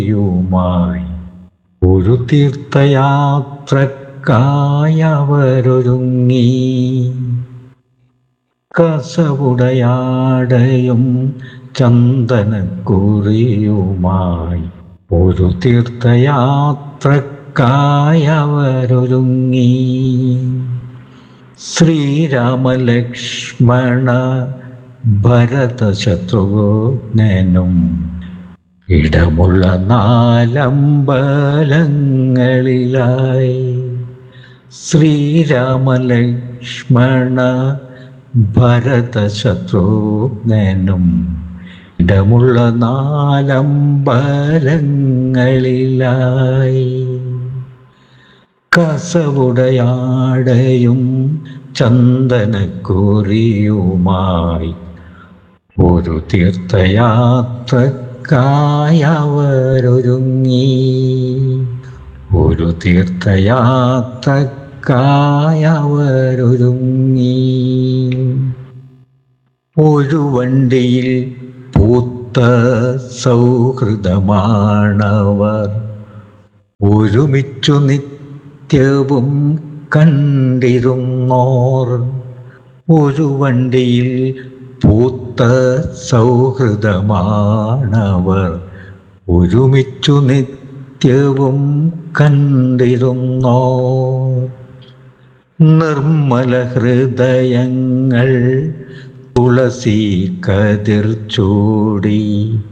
യുമായി ഒരു തീർത്ഥയാത്രക്കായവരൊരുങ്ങി കസവുടയാടയും ചന്ദനക്കുറിയുമായി ഒരു തീർത്ഥയാത്രക്കായവരൊരുങ്ങി ശ്രീരാമലക്ഷ്മണ ഭരതശത്രുഘ്നനും ഇടമുള്ള നാലമ്പലങ്ങളിലായി ശ്രീരാമലക്ഷ്മണ ഭരതശത്രുഘ്നനും ഇടമുള്ള നാലമ്പലങ്ങളിലായി കസവുടയാടയും ചന്ദനക്കുറിയുമായി ഒരു തീർത്ഥയാത്രക്കായവരൊരുങ്ങി ഒരു തീർത്ഥയാത്രക്കായവരൊരുങ്ങി ഒരു വണ്ടിയിൽ പൂത്ത സൗഹൃദമാണവർ ഒരുമിച്ചു നിത്യവും കണ്ടിരുന്നോർ ഒരു വണ്ടിയിൽ പൂത്ത സൗഹൃദമാണവർ ഒരുമിച്ചു നിത്യവും കണ്ടിരുന്നോർ നിർമ്മല ഹൃദയങ്ങൾ തുളസി കതിർ ചൂടി